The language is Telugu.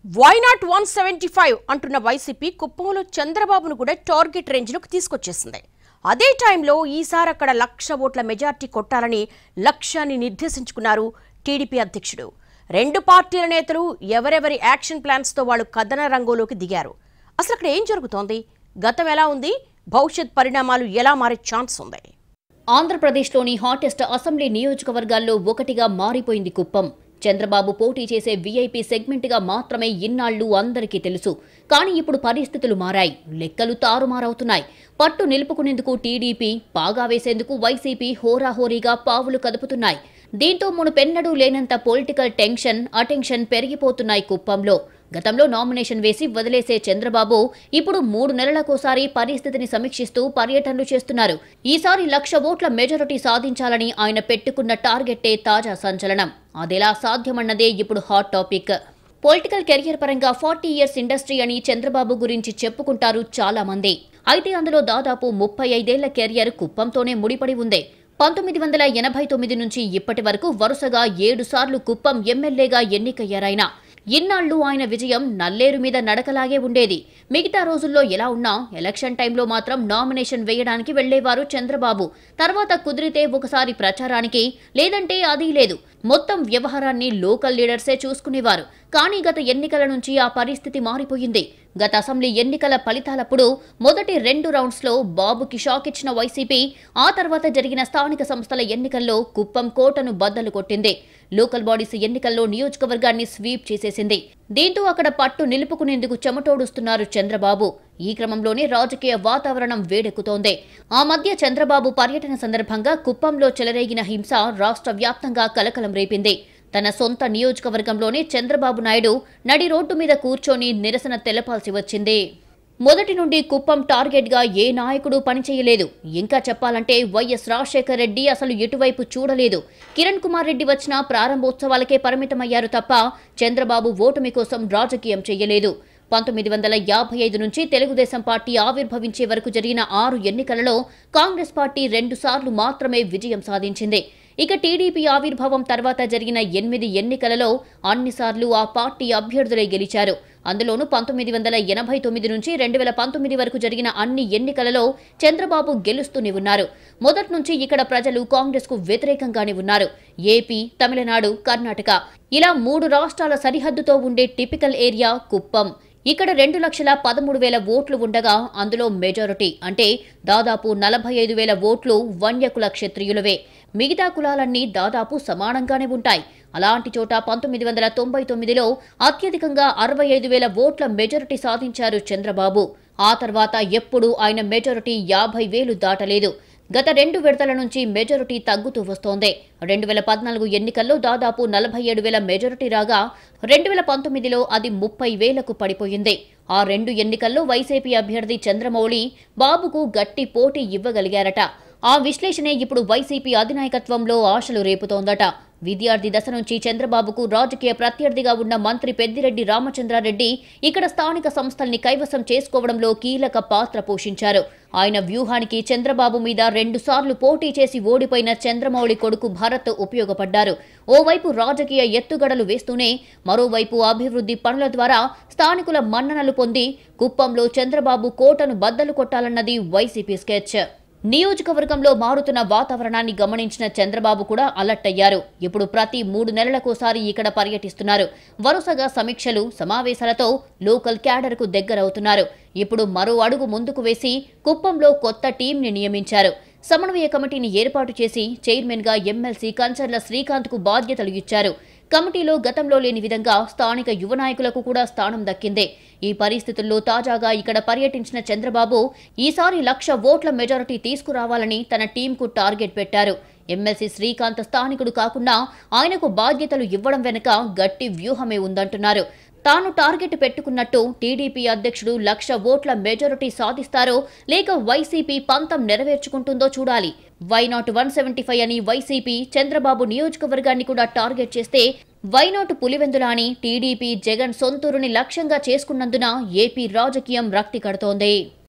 why not one seventy five అంటున్న వైసీపీ కుప్పంలో చంద్రబాబును కూడా టార్గెట్ రేంజ్లోకి తీసుకొచ్చేసింది అదే టైంలో ఈసారి అక్కడ లక్ష ఓట్ల మెజార్టీ కొట్టాలని లక్ష్యాన్ని నిర్దేశించుకున్నారు టీడీపీ అధ్యక్షుడు రెండు పార్టీల నేతలు ఎవరెవరి యాక్షన్ ప్లాన్స్తో వాళ్ళు కథన రంగంలోకి దిగారు అసలు అక్కడ ఏం జరుగుతోంది గతం ఎలా ఉంది భవిష్యత్ పరిణామాలు ఎలా మారే ఛాన్స్ ఉంది ఆంధ్రప్రదేశ్లోని హాటెస్ట్ అసెంబ్లీ నియోజకవర్గాల్లో ఒకటిగా మారిపోయింది కుప్పం చంద్రబాబు పోటీ చేసే వీఐపీ సెగ్మెంట్గా మాత్రమే ఇన్నాళ్లు అందరికీ తెలుసు కానీ ఇప్పుడు పరిస్థితులు మారాయి లెక్కలు తారుమారవుతున్నాయి పట్టు నిలుపుకునేందుకు టీడీపీ పాగా వేసేందుకు వైసీపీ హోరాహోరీగా పావులు కదుపుతున్నాయి దీంతో మునుపెన్నడూ లేనంత పొలిటికల్ టెన్షన్ అటెన్షన్ పెరిగిపోతున్నాయి కుప్పంలో గతంలో నామినేషన్ వేసి వదిలేసే చంద్రబాబు ఇప్పుడు మూడు నెలలకోసారి పరిస్థితిని సమీక్షిస్తూ పర్యటనలు చేస్తున్నారు ఈసారి లక్ష ఓట్ల మెజారిటీ సాధించాలని ఆయన పెట్టుకున్న టార్గెట్టే తాజా సంచలనం అదెలా సాధ్యమన్నదే ఇప్పుడు హాట్ టాపిక్ పొలిటికల్ కెరియర్ పరంగా ఫార్టీ ఇయర్స్ ఇండస్ట్రీ అని చంద్రబాబు గురించి చెప్పుకుంటారు చాలా మంది అయితే అందులో దాదాపు ముప్పై ఐదేళ్ల కెరియర్ కుప్పంతోనే ముడిపడి ఉంది పంతొమ్మిది వందల ఎనభై తొమ్మిది నుంచి ఇప్పటి వరకు వరుసగా ఏడు సార్లు కుప్పం ఎమ్మెల్యేగా ఎన్నికయ్యారాయన ఇన్నాళ్లు ఆయన విజయం నల్లేరు మీద నడకలాగే ఉండేది మిగతా రోజుల్లో ఎలా ఉన్నా ఎలక్షన్ టైంలో మాత్రం నామినేషన్ వేయడానికి వెళ్లేవారు చంద్రబాబు తర్వాత కుదిరితే ఒకసారి ప్రచారానికి లేదంటే అది లేదు మొత్తం వ్యవహారాన్ని లోకల్ లీడర్సే చూసుకునేవారు కానీ గత ఎన్నికల నుంచి ఆ పరిస్థితి మారిపోయింది గత అసెంబ్లీ ఎన్నికల ఫలితాలప్పుడు మొదటి రెండు రౌండ్స్లో బాబుకి షాక్ ఇచ్చిన వైసీపీ ఆ తర్వాత జరిగిన స్థానిక సంస్థల ఎన్నికల్లో కుప్పం కోటను బద్దలు కొట్టింది లోకల్ బాడీస్ ఎన్నికల్లో నియోజకవర్గాన్ని స్వీప్ చేసేసింది దీంతో అక్కడ పట్టు నిలుపుకునేందుకు చెమటోడుస్తున్నారు చంద్రబాబు ఈ క్రమంలోనే రాజకీయ వాతావరణం వేడెక్కుతోంది ఆ మధ్య చంద్రబాబు పర్యటన సందర్భంగా కుప్పంలో చెలరేగిన హింస రాష్ట్ర వ్యాప్తంగా కలకలం రేపింది తన సొంత నియోజకవర్గంలోనే చంద్రబాబు నాయుడు నడి రోడ్డు మీద కూర్చొని నిరసన తెలపాల్సి వచ్చింది మొదటి నుండి కుప్పం టార్గెట్గా ఏ నాయకుడు పనిచేయలేదు ఇంకా చెప్పాలంటే వైఎస్ రాజశేఖర్ రెడ్డి అసలు ఎటువైపు చూడలేదు కిరణ్ కుమార్ రెడ్డి వచ్చిన ప్రారంభోత్సవాలకే పరిమితమయ్యారు తప్ప చంద్రబాబు ఓటమి కోసం రాజకీయం చేయలేదు పంతొమ్మిది వందల యాభై ఐదు నుంచి తెలుగుదేశం పార్టీ ఆవిర్భవించే వరకు జరిగిన ఆరు ఎన్నికలలో కాంగ్రెస్ పార్టీ రెండుసార్లు మాత్రమే విజయం సాధించింది ఇక టీడీపీ ఆవిర్భావం తర్వాత జరిగిన ఎనిమిది ఎన్నికలలో అన్నిసార్లు ఆ పార్టీ అభ్యర్థులే గెలిచారు అందులోనూ పంతొమ్మిది వందల ఎనభై తొమ్మిది నుంచి రెండు వేల పంతొమ్మిది వరకు జరిగిన అన్ని ఎన్నికలలో చంద్రబాబు గెలుస్తూనే ఉన్నారు మొదటి నుంచి ఇక్కడ ప్రజలు కాంగ్రెస్ కు వ్యతిరేకంగానే ఉన్నారు ఏపీ తమిళనాడు కర్ణాటక ఇలా మూడు రాష్ట్రాల సరిహద్దుతో ఉండే టిపికల్ ఏరియా కుప్పం ఇక్కడ రెండు లక్షల పదమూడు వేల ఓట్లు ఉండగా అందులో మెజారిటీ అంటే దాదాపు నలభై ఐదు వేల ఓట్లు వన్యకుల క్షత్రియులవే మిగతా కులాలన్నీ దాదాపు సమానంగానే ఉంటాయి అలాంటి చోట పంతొమ్మిది వందల తొంభై తొమ్మిదిలో అత్యధికంగా అరవై ఐదు వేల ఓట్ల మెజారిటీ సాధించారు చంద్రబాబు ఆ తర్వాత ఎప్పుడూ ఆయన మెజారిటీ యాభై వేలు దాటలేదు గత రెండు విడతల నుంచి మెజారిటీ తగ్గుతూ వస్తోంది రెండు వేల పద్నాలుగు ఎన్నికల్లో దాదాపు నలభై ఏడు వేల మెజారిటీ రాగా రెండు వేల పంతొమ్మిదిలో అది ముప్పై వేలకు పడిపోయింది ఆ రెండు ఎన్నికల్లో వైసీపీ అభ్యర్థి చంద్రమౌళి బాబుకు గట్టి పోటీ ఇవ్వగలిగారట ఆ విశ్లేషణే ఇప్పుడు వైసీపీ అధినాయకత్వంలో ఆశలు రేపుతోందట విద్యార్థి దశ నుంచి చంద్రబాబుకు రాజకీయ ప్రత్యర్థిగా ఉన్న మంత్రి పెద్దిరెడ్డి రామచంద్రారెడ్డి ఇక్కడ స్థానిక సంస్థల్ని కైవసం చేసుకోవడంలో కీలక పాత్ర పోషించారు ఆయన వ్యూహానికి చంద్రబాబు మీద రెండుసార్లు పోటీ చేసి ఓడిపోయిన చంద్రమౌళి కొడుకు భరత్ ఉపయోగపడ్డారు ఓవైపు రాజకీయ ఎత్తుగడలు వేస్తూనే మరోవైపు అభివృద్ధి పనుల ద్వారా స్థానికుల మన్ననలు పొంది కుప్పంలో చంద్రబాబు కోటను బద్దలు కొట్టాలన్నది వైసీపీ స్కెచ్ నియోజకవర్గంలో మారుతున్న వాతావరణాన్ని గమనించిన చంద్రబాబు కూడా అలర్ట్ అయ్యారు ఇప్పుడు ప్రతి మూడు నెలలకోసారి ఇక్కడ పర్యటిస్తున్నారు వరుసగా సమీక్షలు సమావేశాలతో లోకల్ క్యాడర్కు దగ్గరవుతున్నారు ఇప్పుడు మరో అడుగు ముందుకు వేసి కుప్పంలో కొత్త టీంని నియమించారు సమన్వయ కమిటీని ఏర్పాటు చేసి చైర్మన్గా ఎమ్మెల్సీ కంచర్ల శ్రీకాంత్కు బాధ్యతలు ఇచ్చారు కమిటీలో గతంలో లేని విధంగా స్థానిక యువ నాయకులకు కూడా స్థానం దక్కింది ఈ పరిస్థితుల్లో తాజాగా ఇక్కడ పర్యటించిన చంద్రబాబు ఈసారి లక్ష ఓట్ల మెజారిటీ తీసుకురావాలని తన టీంకు టార్గెట్ పెట్టారు ఎమ్మెల్సీ శ్రీకాంత్ స్థానికుడు కాకుండా ఆయనకు బాధ్యతలు ఇవ్వడం వెనుక గట్టి వ్యూహమే ఉందంటున్నారు తాను టార్గెట్ పెట్టుకున్నట్టు టీడీపీ అధ్యక్షుడు లక్ష ఓట్ల మెజారిటీ సాధిస్తారో లేక వైసీపీ పంతం నెరవేర్చుకుంటుందో చూడాలి why not one seventy five అని వైసీపీ చంద్రబాబు నియోజకవర్గాన్ని కూడా టార్గెట్ చేస్తే వై నాట్ పులివెందుల అని టీడీపీ జగన్ సొంతూరుని లక్ష్యంగా చేసుకున్నందున ఏపీ రాజకీయం రక్తి కడుతోంది